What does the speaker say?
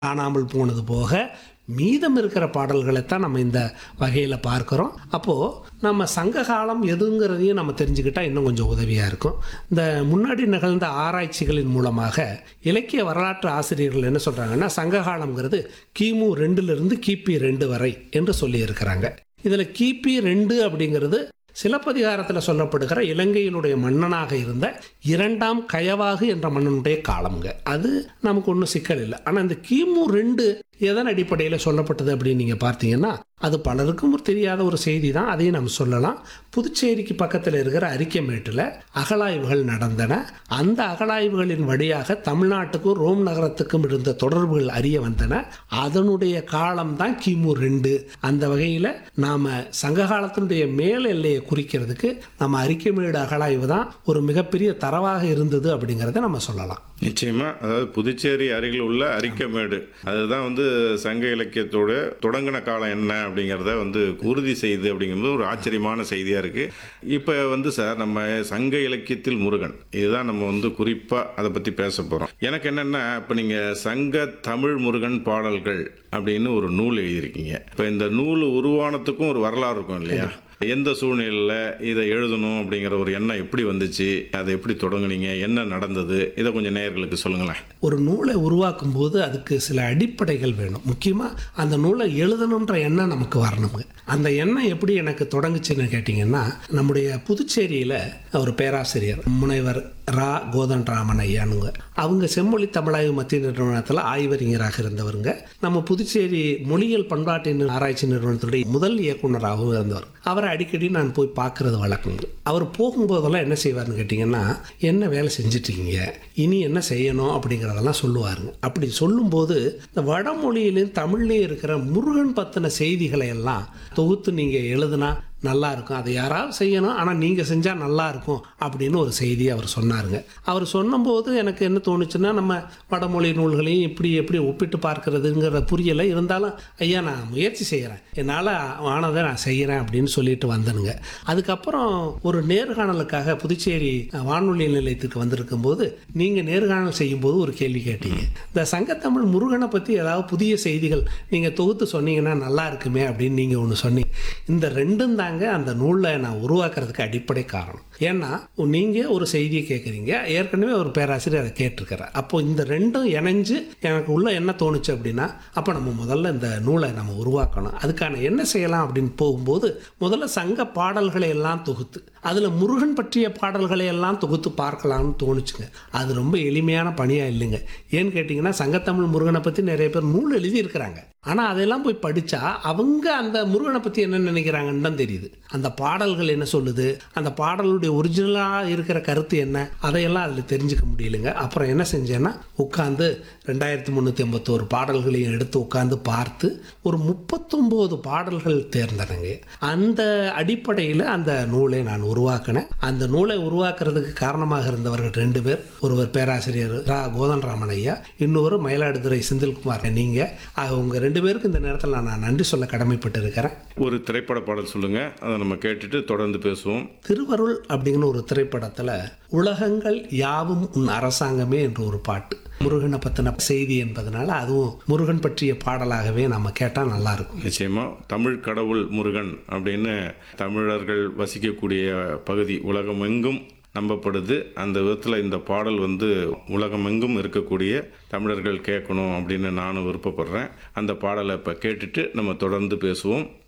காணாமல் போனது போக மீதம் இருக்கிற பாடல்களை தான் நம்ம இந்த வகையில் பார்க்குறோம் அப்போது நம்ம சங்க காலம் எதுங்கிறதையும் நம்ம தெரிஞ்சுக்கிட்டா இன்னும் கொஞ்சம் உதவியாக இருக்கும் இந்த முன்னாடி நிகழ்ந்த ஆராய்ச்சிகளின் மூலமாக இலக்கிய வரலாற்று ஆசிரியர்கள் என்ன சொல்கிறாங்கன்னா சங்க காலம்ங்கிறது கிமு ரெண்டுலேருந்து கிபி ரெண்டு வரை என்று சொல்லியிருக்கிறாங்க இதில் கிபி ரெண்டு அப்படிங்கிறது சிலப்பதிகாரத்தில் சொல்லப்படுகிற இலங்கையினுடைய மன்னனாக இருந்த இரண்டாம் கயவாகு என்ற மன்னனுடைய காலம்ங்க அது நமக்கு ஒன்றும் சிக்கல் இல்லை ஆனால் இந்த கிமு ரெண்டு எதன் அடிப்படையில் சொல்லப்பட்டது அப்படின்னு நீங்கள் பார்த்தீங்கன்னா அது பலருக்கும் ஒரு தெரியாத ஒரு செய்தி தான் அதையும் நம்ம சொல்லலாம் புதுச்சேரிக்கு பக்கத்தில் இருக்கிற அரிக்கமேட்டில் அகழாய்வுகள் நடந்தன அந்த அகழாய்வுகளின் வழியாக தமிழ்நாட்டுக்கும் ரோம் நகரத்துக்கும் இருந்த தொடர்புகள் அறிய வந்தன அதனுடைய காலம் தான் கிமு ரெண்டு அந்த வகையில் நாம் சங்க காலத்தினுடைய மேல் எல்லையை குறிக்கிறதுக்கு நம்ம அரிக்கமேடு அகழாய்வு தான் ஒரு மிகப்பெரிய தரவாக இருந்தது அப்படிங்கிறத நம்ம சொல்லலாம் நிச்சயமா அதாவது புதுச்சேரி அருகில் உள்ள அரிக்கமேடு அதுதான் வந்து சங்க இலக்கியத்தோட தொடங்கின காலம் என்ன அப்படிங்கிறத வந்து உறுதி செய்யுது அப்படிங்கிறது ஒரு ஆச்சரியமான செய்தியா இருக்கு இப்போ வந்து சார் நம்ம சங்க இலக்கியத்தில் முருகன் இதுதான் நம்ம வந்து குறிப்பா அதை பத்தி பேச போறோம் எனக்கு என்னன்னா இப்போ நீங்க சங்க தமிழ் முருகன் பாடல்கள் அப்படின்னு ஒரு நூல் எழுதியிருக்கீங்க இப்போ இந்த நூல் உருவானத்துக்கும் ஒரு வரலாறு இருக்கும் இல்லையா எந்த சூழ்நிலையில் இதை எழுதணும் அப்படிங்கிற ஒரு எண்ணம் எப்படி வந்துச்சு அதை எப்படி தொடங்குனீங்க என்ன நடந்தது இதை கொஞ்சம் நேயர்களுக்கு சொல்லுங்களேன் ஒரு நூலை உருவாக்கும் போது அதுக்கு சில அடிப்படைகள் வேணும் முக்கியமாக அந்த நூலை எழுதணுன்ற எண்ணம் நமக்கு வரணுங்க அந்த எண்ணம் எப்படி எனக்கு தொடங்குச்சுன்னு கேட்டிங்கன்னா நம்முடைய புதுச்சேரியில் ஒரு பேராசிரியர் முனைவர் ரா கோதண்டராமன் ஐயானுங்க அவங்க செம்மொழி தமிழாய்வு மத்திய நிறுவனத்தில் ஆய்வறிஞராக இருந்தவருங்க நம்ம புதுச்சேரி மொழியியல் பண்பாட்டு ஆராய்ச்சி நிறுவனத்துடைய முதல் இயக்குனராகவும் இருந்தவர் அவரை அடிக்கடி நான் போய் பார்க்கறது வழக்கங்க அவர் போகும்போதெல்லாம் என்ன செய்வார்னு கேட்டிங்கன்னா என்ன வேலை செஞ்சிட்ருக்கீங்க இனி என்ன செய்யணும் அப்படிங்கிறதெல்லாம் சொல்லுவாருங்க அப்படி சொல்லும்போது இந்த வடமொழியிலையும் தமிழ்லேயும் இருக்கிற முருகன் பற்றின செய்திகளை எல்லாம் தொகுத்து நீங்கள் எழுதுனா நல்லா இருக்கும் அதை யாராவது செய்யணும் ஆனால் நீங்கள் செஞ்சால் நல்லா இருக்கும் அப்படின்னு ஒரு செய்தி அவர் சொன்னாருங்க அவர் சொன்னபோது எனக்கு என்ன தோணுச்சுன்னா நம்ம வடமொழி நூல்களையும் இப்படி எப்படி ஒப்பிட்டு பார்க்கறதுங்கிற புரியலை இருந்தாலும் ஐயா நான் முயற்சி செய்கிறேன் என்னால் ஆனதை நான் செய்கிறேன் அப்படின்னு சொல்லிட்டு வந்தனுங்க அதுக்கப்புறம் ஒரு நேர்காணலுக்காக புதுச்சேரி வானொலி நிலையத்துக்கு வந்திருக்கும் போது நீங்கள் நேர்காணல் செய்யும்போது ஒரு கேள்வி கேட்டீங்க இந்த சங்கத்தமிழ் முருகனை பற்றி ஏதாவது புதிய செய்திகள் நீங்கள் தொகுத்து சொன்னீங்கன்னா நல்லா இருக்குமே அப்படின்னு நீங்கள் ஒன்று சொன்னீங்க இந்த ரெண்டும் தாங்க அந்த நூலில் நான் உருவாக்குறதுக்கு அடிப்படை காரணம் ஏன்னா நீங்கள் ஒரு செய்தியை கேட்குறீங்க ஏற்கனவே ஒரு பேராசிரியர் அதை கேட்டிருக்கிறார் அப்போ இந்த ரெண்டும் இணைஞ்சு எனக்கு உள்ள என்ன தோணுச்சு அப்படின்னா அப்போ நம்ம முதல்ல இந்த நூலை நம்ம உருவாக்கணும் அதுக்கான என்ன செய்யலாம் அப்படின்னு போகும்போது முதல்ல சங்க பாடல்களை எல்லாம் தொகுத்து அதில் முருகன் பற்றிய பாடல்களை எல்லாம் தொகுத்து பார்க்கலாம்னு தோணுச்சுங்க அது ரொம்ப எளிமையான பணியாக இல்லைங்க ஏன்னு கேட்டிங்கன்னா சங்கத்தமிழ் முருகனை பற்றி நிறைய பேர் நூல் எழுதியிருக்கிறாங்க ஆனால் அதெல்லாம் போய் படித்தா அவங்க அந்த முருகனை பற்றி என்ன நினைக்கிறாங்கன்னு தான் தெரியுது அந்த பாடல்கள் என்ன சொல்லுது அந்த பாடலுடைய ஒரிஜினலாக இருக்கிற கருத்து என்ன அதையெல்லாம் அதில் தெரிஞ்சுக்க முடியலைங்க அப்புறம் என்ன செஞ்சேன்னா உட்காந்து ரெண்டாயிரத்தி முந்நூற்றி ஐம்பத்தோரு பாடல்களையும் எடுத்து உட்காந்து பார்த்து ஒரு முப்பத்தொம்போது பாடல்கள் தேர்ந்தனங்க அந்த அடிப்படையில் அந்த நூலை நான் உருவாக்கினேன் அந்த நூலை உருவாக்குறதுக்கு காரணமாக இருந்தவர்கள் ரெண்டு பேர் ஒருவர் பேராசிரியர் ரா கோதண்டராமன் ஐயா இன்னொரு மயிலாடுதுறை செந்தில்குமார் நீங்கள் அவங்க ரெண்டு பேருக்கு இந்த நேரத்தில் நான் நன்றி சொல்ல கடமைப்பட்டு இருக்கிறேன் ஒரு திரைப்பட பாடல் சொல்லுங்க அதை நம்ம கேட்டுட்டு தொடர்ந்து பேசுவோம் திருவருள் அப்படிங்கிற ஒரு திரைப்படத்தில் உலகங்கள் யாவும் உன் அரசாங்கமே என்ற ஒரு பாட்டு முருகனை பற்றின செய்தி என்பதனால அதுவும் முருகன் பற்றிய பாடலாகவே நம்ம கேட்டால் நல்லா இருக்கும் நிச்சயமா தமிழ் கடவுள் முருகன் அப்படின்னு தமிழர்கள் வசிக்கக்கூடிய பகுதி உலகமெங்கும் நம்பப்படுது அந்த விதத்தில் இந்த பாடல் வந்து உலகமெங்கும் இருக்கக்கூடிய தமிழர்கள் கேட்கணும் அப்படின்னு நானும் விருப்பப்படுறேன் அந்த பாடலை இப்போ கேட்டுட்டு நம்ம தொடர்ந்து பேசுவோம்